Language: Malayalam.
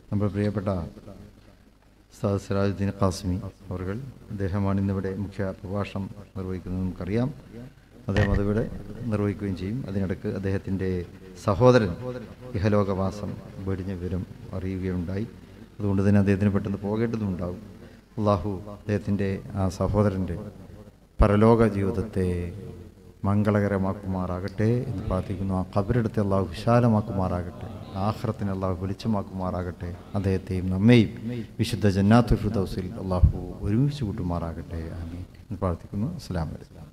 നമ്മുടെ പ്രിയപ്പെട്ട ഉസ്താദ് സിറാജുദ്ദീൻ ഖാസിമി അവർ അദ്ദേഹമാണ് ഇന്നിവിടെ മുഖ്യ പ്രഭാഷണം നിർവഹിക്കുന്നത് നമുക്കറിയാം അദ്ദേഹം അതിവിടെ നിർവഹിക്കുകയും ചെയ്യും അതിനിടക്ക് അദ്ദേഹത്തിൻ്റെ സഹോദരൻ ഇഹലോകവാസം വെടിഞ്ഞ വിവരം അറിയുകയുണ്ടായി അതുകൊണ്ട് തന്നെ അദ്ദേഹത്തിന് പെട്ടെന്ന് പോകേണ്ടതുണ്ടാവും അള്ളാഹു അദ്ദേഹത്തിൻ്റെ ആ സഹോദരൻ്റെ പരലോക ജീവിതത്തെ മംഗളകരമാക്കുമാറാകട്ടെ എന്ന് പ്രാർത്ഥിക്കുന്നു ആ കബരെടുത്ത് അള്ളാഹു വിശാലമാക്കുമാറാകട്ടെ ആഹ്റത്തിന് അള്ളാഹു വെളിച്ചമാക്കുമാറാകട്ടെ അദ്ദേഹത്തെയും നമ്മെയും വിശുദ്ധ ജന്നാത്തുൽ ഫിർദൗസിൽ അള്ളാഹു ഒരുമിച്ച് കൂട്ടുമാറാകട്ടെ ആമീൻ എന്ന് പ്രാർത്ഥിക്കുന്നു അസ്സലാമു അലൈക്കും